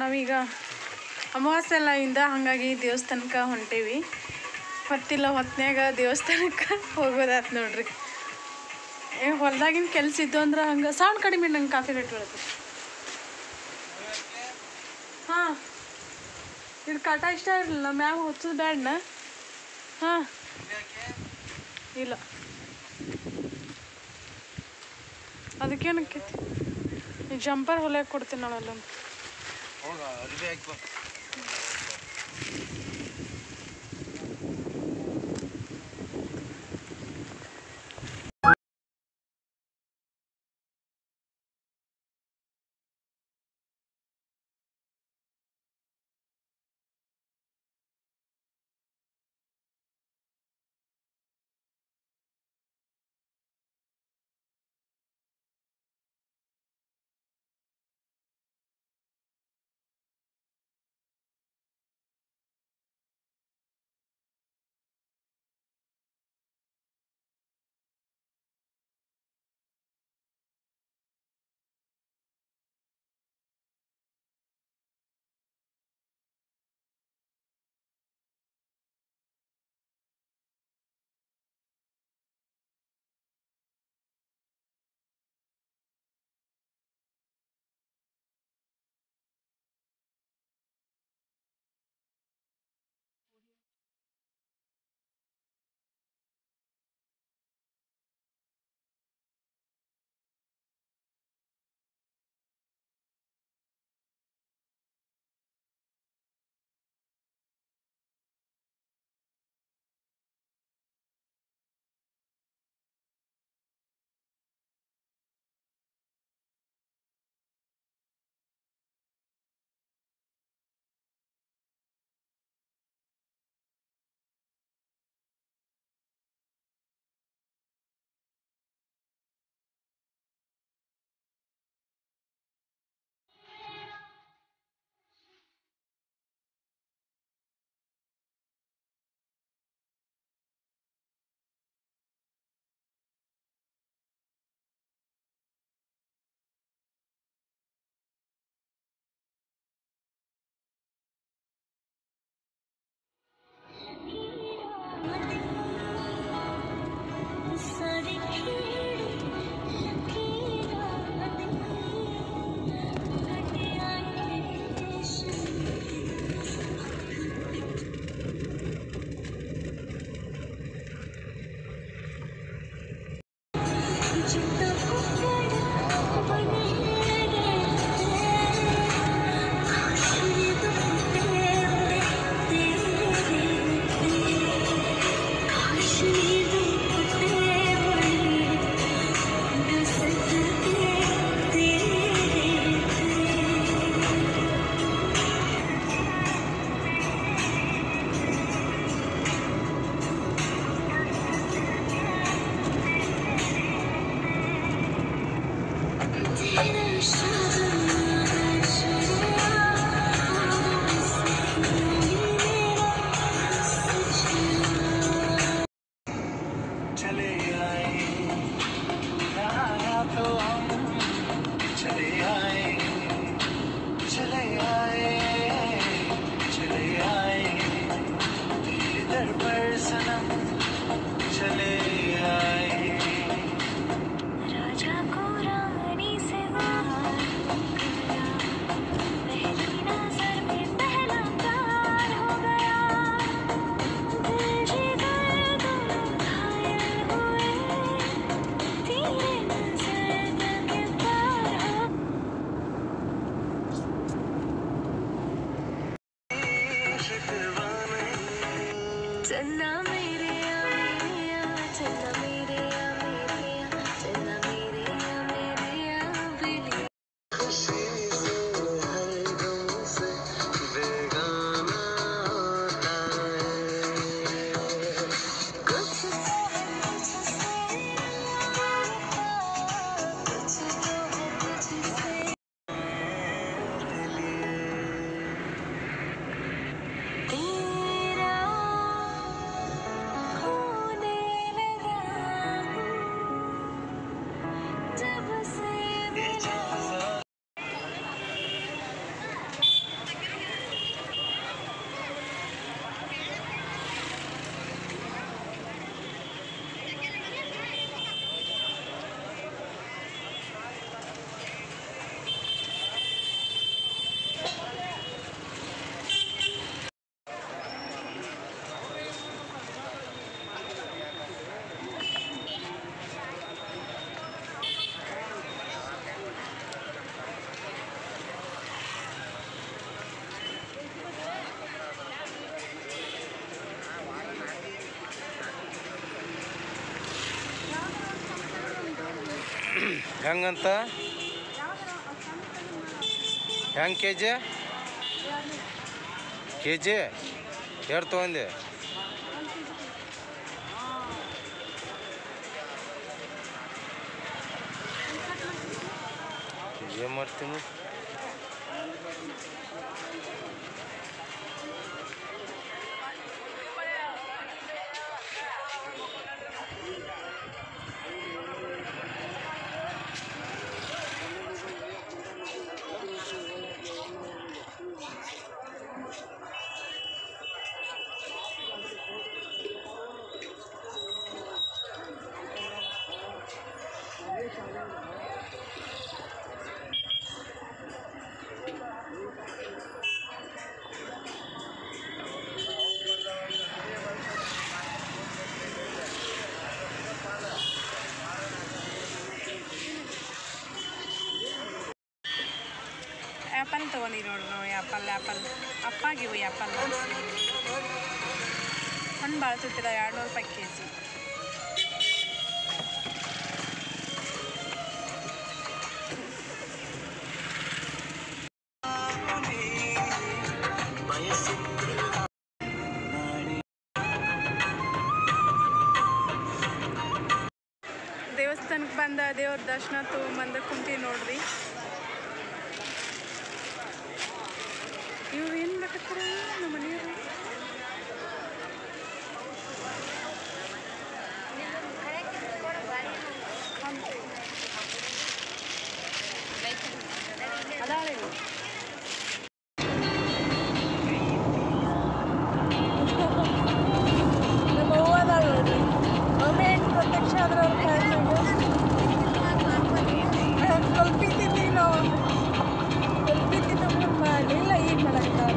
ನಾವೀಗ ಅಮಾವಾಸ್ಯೆ ಎಲ್ಲ ಇಂದ ಹಾಗಾಗಿ ದೇವಸ್ಥಾನಕ್ಕೆ ಹೊಂಟೇವಿ ಹೊತ್ತಿಲ್ಲ ಹೊತ್ನ್ಯಾಗ ದೇವಸ್ಥಾನಕ್ಕೆ ಹೋಗೋದಾತ್ ನೋಡ್ರಿ ಏ ಹೊಲ್ದಾಗಿನ ಕೆಲ್ಸ ಇದ್ದು ಅಂದ್ರೆ ಹಂಗೆ ಸೌಂಡ್ ಕಡಿಮೆ ನಂಗೆ ಕಾಫಿ ರೇಟ್ ಬೀಳುತ್ತೆ ಹಾಂ ಇದು ಕಾಟ ಇಷ್ಟ ಇರಲಿಲ್ಲ ಮ್ಯಾಗ ಹೊಚ್ಚೋದು ಬ್ಯಾಡ್ನ ಹಾಂ ಇಲ್ಲ ಅದಕ್ಕೇನಕ್ಕೈತಿ ಈ ಜಂಪರ್ ಹೊಲಿಯಕ್ಕೆ ಕೊಡ್ತೀನಿ ನಾನು ಅಲ್ಲೊಂದು ಹೋಗ ಅರ್ಬಿ ಹಾಕಿ ಬಾ चले आए यहाँ तो हम चले आए चले आए चले आए तेरे दर पर सनम चले आए राजा को रानी से प्यार हो गया पहली नजर में पहला प्यार हो गया दिल जिगर दोनों घायल हुए तेरे नजर के पार हो ಹೆಂಗಂತ ಹೆಂಗೆ ಕೆ ಜಿ ಕೆ ಜಿ ಎರಡು ತೊಗೊಂಡೆ ಏನು ಮಾಡ್ತೀನಿ ಆ್ಯಪಲ್ ತೊಗೊಂಡಿವಿ ನೋಡ್ರಿ ನಾವು ಆ್ಯಪಲ್ ಆ್ಯಪಲ್ ಅಪ್ಪಾಗಿವು ಆ್ಯಪಲ್ ಹಣ್ಣು ಭಾಳ ತುಟ್ಟಿದ ಎರಡು ನೂರು ರೂಪಾಯಿ ಕೆ ಜಿ ದೇವಸ್ಥಾನಕ್ಕೆ ಬಂದ ದೇವ್ರ ದರ್ಶನ ತೊಗೊಂಬಂದ ಕುಂತೀವಿ ನೋಡ್ರಿ ಇವ್ರು ಏನು ಮಾಡಕತ್ತಾರ ನಮ್ಮ ಮನೆಯವ್ರು ಅದಾಳೆ ಇಲ್ಲಿ. ನಮ್ಮ ಅವ್ವ ಅದಾಳ ನೋಡ್ರಿ ಒಮ್ಮೆ ಹೆಂಗ್ ಪ್ರತ್ಯಕ್ಷ ಆದ್ರ ಅವ್ರ ಕಲ್ಪಿತಿದ್ವಿ ನಾವು ಕಲ್ಪಿತಿದ್ದ ಮಾಡಲಿಲ್ಲ ಈಗ ಮಾಡಕ್ಕಾಗ್ತದೆ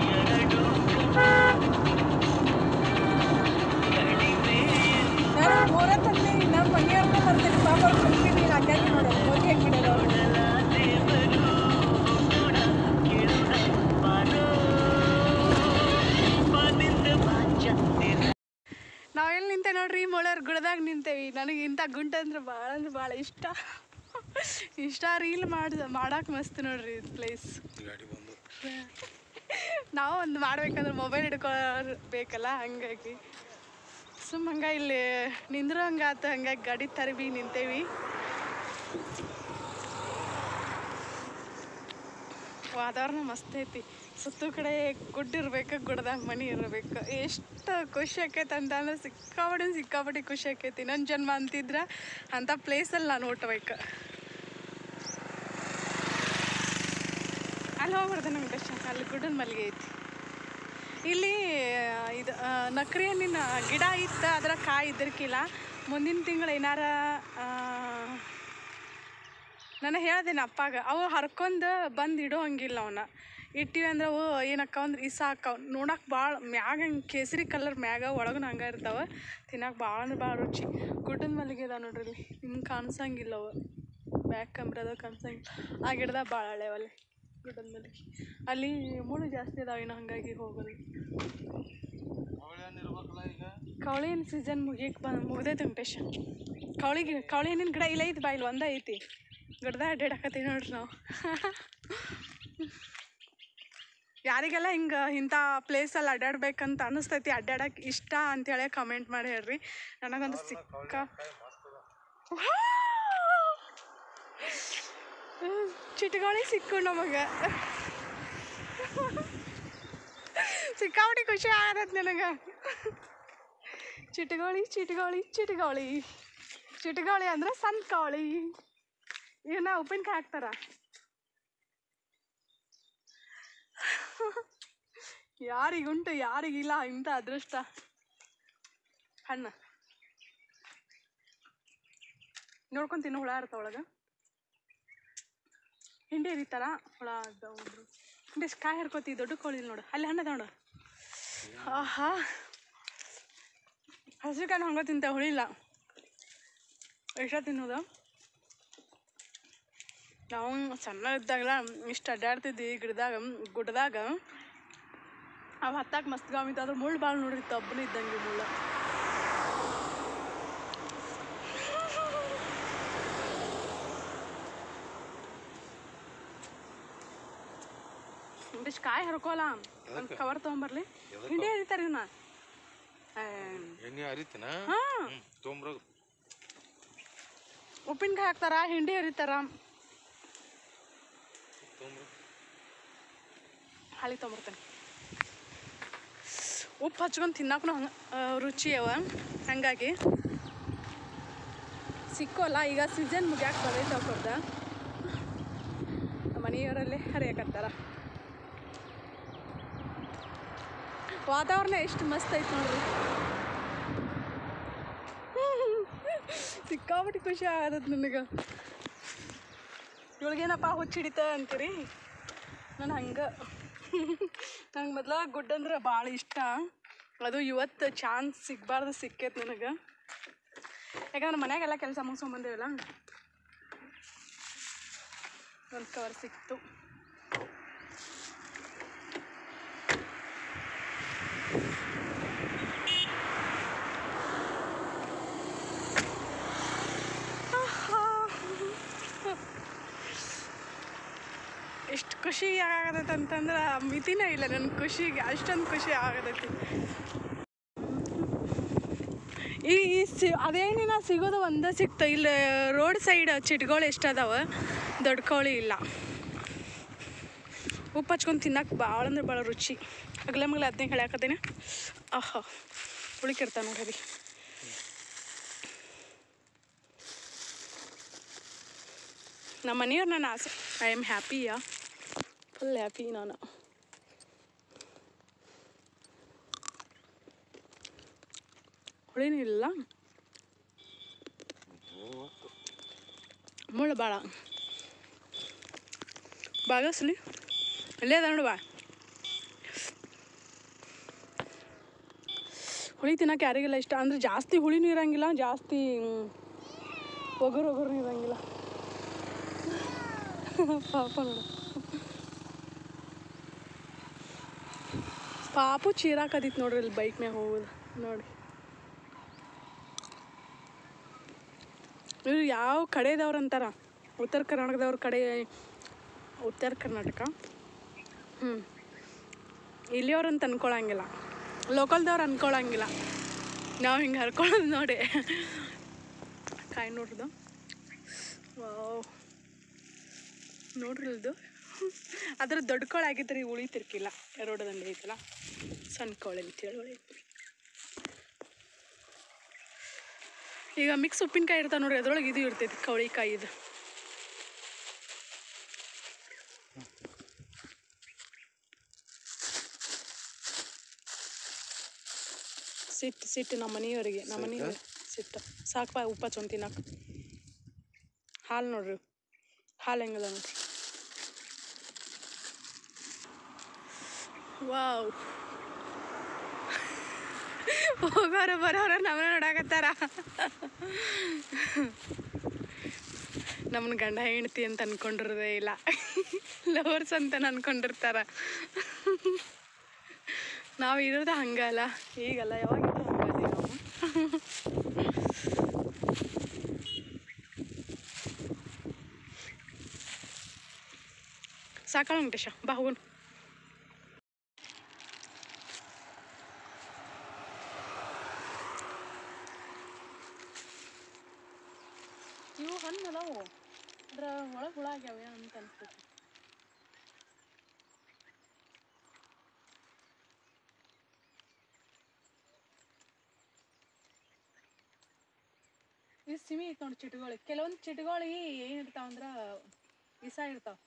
ನಾನು ಮೂರ ತಂದೆ ನಮ್ಮ ಮನೆಯವ್ರನ್ನ ಬರ್ತೀನಿ ಪಾಪ ಅವ್ರು ಕಲ್ಪಿನಿ ಹಾಗಾಗಿ ನೋಡೋದು ಹೋಗಿ ಹೆಂಗೆ ಬಿಡೋದು ನಾವು ಎಲ್ಲಿ ನಿಂತೆ ನೋಡ್ರಿ ಮೊಳರ್ ಗುಡದಾಗ ನಿಂತೇವಿ ನನಗೆ ಇಂಥ ಗುಂಟ ಅಂದ್ರೆ ಭಾಳ ಅಂದ್ರೆ ಭಾಳ ಇಷ್ಟ ಇಷ್ಟ ರೀಲ್ ಮಾಡ್ ಮಾಡಕ್ಕೆ ಮಸ್ತ್ ನೋಡ್ರಿ ಪ್ಲೇಸ್ ಗಾಡಿ ಬಂದು ನಾವು ಒಂದು ಮಾಡ್ಬೇಕಂದ್ರೆ ಮೊಬೈಲ್ ಹಿಡ್ಕೊಳ್ಳೋರು ಬೇಕಲ್ಲ ಹಂಗಾಗಿ ಸುಮ್ಮ ಹಂಗ ಇಲ್ಲಿ ನಿಂದ್ರು ಹಂಗಾತ ಹಂಗಾಗಿ ಗಾಡಿ ತರಬಿ ನಿಂತೇವಿ ವಾತಾವರಣ ಮಸ್ತ್ ಐತಿ ಸುತ್ತು ಕಡೆ ಗುಡ್ಡ ಇರ್ಬೇಕು ಗುಡ್ದಾಗ ಮನೆ ಇರಬೇಕು ಎಷ್ಟು ಖುಷಿ ಆಕೈತೆ ಅಂತ ಅಂದ್ರೆ ಸಿಕ್ಕಾಪಟ್ಟೆ ಸಿಕ್ಕಾಪಟ್ಟೆ ಖುಷಿ ಆಕೈತಿ ನನ್ನ ಜನ್ಮ ಅಂತಿದ್ರೆ ಅಂಥ ಪ್ಲೇಸಲ್ಲಿ ನಾನು ಹುಟ್ಟಬೇಕು ಅಲ್ಲಿ ಹೋಗ್ಬಾರ್ದು ನಂಗೆ ಕಷ್ಟ ಅಲ್ಲಿ ಗುಡ್ಡದ ಮಲ್ಲಿಗೆ ಐತಿ ಇಲ್ಲಿ ಇದು ಆ, ನಕ್ರಿ ಹಣ್ಣಿನ ಗಿಡ ಇತ್ತು ಅದರ ಕಾಯಿ ಇದ್ರಕ್ಕಿಲ್ಲ ಮುಂದಿನ ತಿಂಗಳು ಏನಾರ ಆ, ನಾನು ಹೇಳ್ದೇನೆ ಅಪ್ಪಾಗ ಅವು ಹರ್ಕೊಂಡು ಬಂದು ಇಡೋ ಹಂಗಿಲ್ಲ ಅವನ್ನ ಇಟ್ಟಿವಿ ಅಂದ್ರೆ ಅವು ಏನಕ್ಕ ಅಂದ್ರೆ ಇಸ ಹಾಕವ್ ನೋಡಕ್ಕೆ ಭಾಳ ಮ್ಯಾಗ ಹಂಗೆ ಕೇಸರಿ ಕಲರ್ ಮ್ಯಾಗ ಒಳಗೂ ಹಂಗೆ ಇರ್ತಾವೆ ತಿನ್ನಕ್ಕೆ ಭಾಳ ಅಂದ್ರೆ ಭಾಳ ರುಚಿ ಗುಡ್ಡದ ಮಲ್ಲಿಗೆ ಅದಾವ ನೋಡ್ರಿ ಇಲ್ಲಿ ನಿಮ್ಗೆ ಕಾಣಿಸಂಗಿಲ್ಲ ಅವು ಬ್ಯಾಕ್ ಕ್ಯಾಮ್ರಾದಾಗ ಕಾಣಿಸಂಗಿಲ್ಲ ಆ ಗಿಡದಾಗ ಭಾಳ ಹಳೆವಲ್ಲಿ ಗುಡ್ಡದ ಮಲ್ಲಿಗೆ ಅಲ್ಲಿ ಮುಳು ಜಾಸ್ತಿ ಅದಾವ ಇನ್ನು ಹಾಗಾಗಿ ಹೋಗೋದು ಕವಳಿ ಹಣ್ಣು ಸೀಸನ್ ಮುಗಿಯಕ್ಕೆ ಬಂದು ಮುಗ್ದೈತೆ ವೆಂಕಟೇಶ ಕವಳಿ ಗಿ ಕವಳಿ ಹಣ್ಣಿನ ಗಿಡ ಇಲ್ಲ ಐತಿ ಬಾ ಇಲ್ಲಿ ಒಂದೇ ಐತಿ ಗಿಡದಾಗ ಅಡ್ಡಾಡಕತ್ತೀವಿ ನೋಡ್ರಿ ನಾವು ಯಾರಿಗೆಲ್ಲ ಹಿಂಗೆ ಇಂಥ ಪ್ಲೇಸಲ್ಲಿ ಅಡ್ಡಾಡ್ಬೇಕಂತ ಅನಿಸ್ತೈತಿ ಅಡ್ಡಾಡಕ್ಕೆ ಇಷ್ಟ ಅಂತೇಳಿ ಕಮೆಂಟ್ ಮಾಡಿ ಹೇಳ್ರಿ ನನಗಂತೂ ಸಿಕ್ಕ ಚಿಟ್ಗೋಳಿ ಸಿಕ್ಕು ನಮಗೆ ಸಿಕ್ಕಾಪಟ್ಟಿ ಖುಷಿ ಆಗತೈತಿ ನನಗೆ ಚಿಟ್ಗೋಳಿ ಚಿಟ್ಗೋಳಿ ಚಿಟ್ಗೋಳಿ ಚಿಟ್ಗೋಳಿ ಅಂದ್ರೆ ಸಣ್ಣ ಕೋಳಿ ಇವನ್ನ ಉಪ್ಪಿನಕಾಯಿ ಹಾಕ್ತಾರ ಯಾರಿಗುಂಟು ಯಾರಿಗಿಲ್ಲ ಇಂಥ ಅದೃಷ್ಟ ಹಣ್ಣು ನೋಡ್ಕೊಂತೀನಿ ಹುಳ ಇರ್ತಾವ ಒಳಗೆ ಹಿಂಡಿ ಹರಿತಾರ ಹುಳ ಅದಾವ್ರು ಹಿಂಡಿ ಕಾಯಿ ಹರ್ಕೋತಿ ದೊಡ್ಡ ಕೋಳಿ ನೋಡು ಅಲ್ಲಿ ಹಣ್ಣದ ನೋಡು ಆಹಾ ಹಸಿಕಾಯಿ ಹಂಗೆ ತಿಂತ ಹುಳಿಲ್ಲ ಎಷ್ಟ ತಿನ್ನೋದು ನಾವು ಸಣ್ಣ ಇದ್ದಾಗಲ ಇಷ್ಟು ಅಡ್ಡಾಡ್ತಿದ್ವಿ ಗಿಡದಾಗ ಗುಡ್ಡದಾಗ ಅವು ಹತ್ತಾಕ ಮಸ್ತ್ ಗಾಮಿತ್ತು ಅದ್ರ ಮುಳ್ಳು ಭಾಳ ನೋಡ್ರಿ ತಬ್ಬನ ಇದ್ದಂಗೆ ಮುಳ್ಳು ಒಂದಿಷ್ಟು ಕಾಯಿ ಹರ್ಕೋಲ್ಲ ಒಂದು ಕವರ್ ತೊಗೊಂಬರ್ಲಿ ಹಿಂಡಿ ಹರಿತಾರೆ ಇವನ್ನ ಎಣ್ಣೆ ಹರಿತೀನ ಹಾಂ ತೊಂಬ್ರ ಉಪ್ಪಿನಕಾಯಿ ಹಾಕ್ತಾರ ಹಿಂಡಿ ಹರಿತಾರ ತೊಂಬ್ರ ಹಾಳಿ ತೊಗೊಂಬರ್ತೇನೆ ಉಪ್ಪು ಹಚ್ಕೊಂಡು ತಿನ್ನಕ್ಕೂ ಹಂಗೆ ರುಚಿ ಅವ ಹಂಗಾಗಿ ಸಿಕ್ಕೋಲ್ಲ ಈಗ ಸೀಸನ್ ಮುಗ್ಯಾಕೆ ಬರೈತೆ ಅವ್ರದ ಮನೆಯವರಲ್ಲೇ ಹರಿಯಕತ್ತಾರ ವಾತಾವರಣ ಎಷ್ಟು ಮಸ್ತ್ ಐತೆ ನೋಡ್ರಿ ಸಿಕ್ಕಾಬಿಟ್ಟು ಖುಷಿ ಆಗತ್ತೆ ನನಗೆ ಇವಳಿಗೇನಪ್ಪ ಹುಚ್ಚಿಡಿತ ಅಂತೀರಿ ನಾನು ಹಂಗೆ ನಂಗೆ ಮೊದ್ಲ ಗುಡ್ ಅಂದ್ರೆ ಭಾಳ ಇಷ್ಟ ಅದು ಇವತ್ತು ಚಾನ್ಸ್ ಸಿಗಬಾರ್ದು ಸಿಕ್ಕೈತೆ ನನಗೆ ಯಾಕಂದ್ರೆ ಮನ್ಯಾಗೆಲ್ಲ ಕೆಲಸ ಮುಗಿಸ್ಕೊಂಬಂದೇವಲ್ಲ ಒಂದು ಕವರ್ ಸಿಕ್ತು ಎಷ್ಟು ಖುಷಿ ಆಗತೈತೆ ಅಂತಂದ್ರೆ ಮಿತಿನೇ ಇಲ್ಲ ನನ್ನ ಖುಷಿಗೆ ಅಷ್ಟೊಂದು ಖುಷಿ ಆಗತೈತಿ ಈ ಈ ಸಿ ಅದೇನಿನ ಸಿಗೋದು ಒಂದೇ ಸಿಕ್ತು ಇಲ್ಲಿ ರೋಡ್ ಸೈಡ್ ಚಿಟ್ಗಳು ಎಷ್ಟು ಅದಾವ ದೊಡ್ಡ ಕೋಳಿ ಇಲ್ಲ ಉಪ್ಪು ಹಚ್ಕೊಂಡು ತಿನ್ನಕ್ಕೆ ಭಾಳ ಅಂದ್ರೆ ಭಾಳ ರುಚಿ ಅಗಲ ಮಗಲ ಅದನ್ನೇ ಹೇಳ್ಯಾಕತ್ತೀನಿ ಆಹಾ ಉಳಿಕಿರ್ತಾವೆ ನೋಡ್ರಿ ನಮ್ಮ ಮನೆಯವ್ರು ನನ್ನ ಆಸೆ ಐ ಆಮ್ ಹ್ಯಾಪಿಯಾ ಫುಲ್ ಹ್ಯಾಪಿ ನಾನು ಹುಳಿನೂ ಇಲ್ಲ ಮುಳ್ಳು ಭಾಳ ಬಾಗಸ್ಲಿ ಅಲ್ಲೇ ಅದ ನೋಡುವ ಹುಳಿ ತಿನ್ನಕ್ಕೆ ಯಾರಿಗೆಲ್ಲ ಇಷ್ಟ ಅಂದ್ರೆ ಜಾಸ್ತಿ ಹುಳಿನೂ ಇರಂಗಿಲ್ಲ ಜಾಸ್ತಿ ಒಗರು ಒಗರು ಇರಂಗಿಲ್ಲ ಪಾಪ ನೋಡು ಪಾಪು ಚೀರಾಕದಿತ್ತು ನೋಡ್ರಿ ಇಲ್ಲಿ ಬೈಕ್ ಮ್ಯಾಗ ಹೋಗೋದು ನೋಡಿ ಇವ್ರು ಯಾವ ಕಡೆದವ್ರು ಅಂತಾರ ಉತ್ತರ ಕರ್ನಾಟಕದವ್ರ ಕಡೆ ಉತ್ತರ ಕರ್ನಾಟಕ ಹ್ಞೂ ಇಲ್ಲಿಯವ್ರು ಅಂತ ಅನ್ಕೊಳಂಗಿಲ್ಲ ಲೋಕಲ್ದವ್ರು ಅನ್ಕೊಳಂಗಿಲ್ಲ ನಾವು ಹಿಂಗೆ ಹರ್ಕೊಳ್ಳೋದು ನೋಡಿ ಕಾಯಿ ನೋಡ್ದು ವಾವ್ ನೋಡ್ರಿ ಇದು ಅದ್ರ ದೊಡ್ಡ ಕೋಳಿ ಆಗಿತ್ತು ರೀ ಉಳಿತಿರ್ಕಿಲ್ಲ ರೋಡ್ ದಂಡೆ ಐತಲ್ಲ ಸಣ್ಣ ಕೋಳಿ ಅಂತೇಳಿ ಉಳಿ ಈಗ ಮಿಕ್ಸ್ ಉಪ್ಪಿನಕಾಯಿ ಇರ್ತಾವೆ ನೋಡ್ರಿ ಅದ್ರೊಳಗೆ ಇದು ಇರ್ತೈತಿ ಕವಳಿಕಾಯಿ ಇದು ಸಿಟ್ಟು ಸಿಟ್ಟು ನಮ್ಮ ಮನೆಯವರಿಗೆ ನಮ್ಮ ಮನೆಯವ್ರಿಗೆ ಸಿಟ್ಟು ಸಾಕಪ್ಪ ಉಪ್ಪ ಹಚ್ಕೊಂಡ್ ತಿನ್ನಕ್ಕೆ ಹಾಲು ನೋಡ್ರಿ ಹಾಲು ಹೆಂಗದ ನೋಡ್ರಿ ವಾವ್ ಹೋಗೋರ ಬರೋರ ನಮ್ಮನ್ನ ನೋಡಾಕತ್ತಾರ ನಮ್ಮನ್ನ ಗಂಡ ಹೆಂಡ್ತಿ ಅಂತ ಅನ್ಕೊಂಡಿರೋದೇ ಇಲ್ಲ ಲವರ್ಸ್ ಅಂತ ಅನ್ಕೊಂಡಿರ್ತಾರ ನಾವು ಇರೋದು ಹಂಗಲ್ಲ ಈಗಲ್ಲ ಯಾವಾಗಿದ್ರು ಹಂಗಲ್ಲ ನಾವು ಸಾಕಲ್ಲ ವೆಂಕಟೇಶ ಬಾ ಹೋಗೋಣ ಇವು ಹಣ್ಣು ಅದಾವು ಅದ್ರ ಒಳಗೆ ಹುಳ ಆಗ್ಯಾವ ಅಂತ ಅನ್ಸ್ತೈತಿ ಇದು ಸಿಮಿ ಐತೆ ನೋಡಿ ಚಿಟ್ಗೋಳಿ ಕೆಲವೊಂದು ಚಿಟ್ಗೋಳಿ ಏನಿರ್ತಾವ ಅಂದ್ರೆ ವಿಷ ಇರ್ತಾವ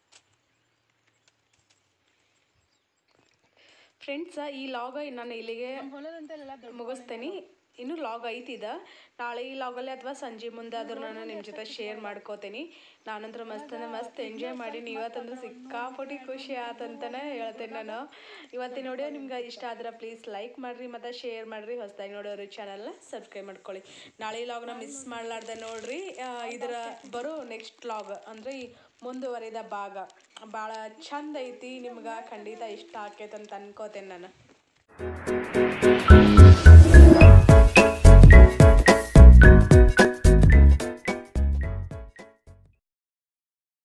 ಫ್ರೆಂಡ್ಸ್ ಈ ಲಾಗ್ ನಾನು ಇಲ್ಲಿಗೆ ಮುಗಿಸ್ತೇನೆ ಇನ್ನು ಲಾಗ್ ಐತಿದ ನಾಳೆ ಈ ಲಾಗಲ್ಲಿ ಅಥವಾ ಸಂಜೆ ಮುಂದೆ ಆದ್ರೂ ನಾನು ನಿಮ್ಮ ಜೊತೆ ಶೇರ್ ಮಾಡ್ಕೋತೀನಿ ನಾನಂದ್ರೆ ಮಸ್ತ್ ಅಂದ್ರೆ ಮಸ್ತ್ ಎಂಜಾಯ್ ಮಾಡೀನಿ ಇವತ್ತಂದ್ರೆ ಸಿಕ್ಕಾಪಟ್ಟಿ ಖುಷಿ ಆತಂತನೇ ಹೇಳ್ತೇನೆ ನಾನು ಇವತ್ತಿನ ವಿಡಿಯೋ ನಿಮ್ಗೆ ಇಷ್ಟ ಆದ್ರೆ ಪ್ಲೀಸ್ ಲೈಕ್ ಮಾಡಿರಿ ಮತ್ತು ಶೇರ್ ಮಾಡಿರಿ ಹೊಸದಾಗಿ ನೋಡೋರು ಚಾನಲ್ನ ಸಬ್ಸ್ಕ್ರೈಬ್ ಮಾಡ್ಕೊಳ್ಳಿ ನಾಳೆ ಈ ಲಾಗ್ನ ಮಿಸ್ ಮಾಡಲಾರ್ದೆ ನೋಡ್ರಿ ಆ, ಇದರ ಬರೋ ನೆಕ್ಸ್ಟ್ ಲಾಗ್ ಅಂದರೆ ಈ ಮುಂದುವರಿದ ಭಾಗ ಭಾಳ ಚಂದ ಐತಿ ನಿಮ್ಗೆ ಖಂಡಿತ ಇಷ್ಟ ಆಕೈತೆ ಅಂತ ಅನ್ಕೋತೇನೆ ನಾನು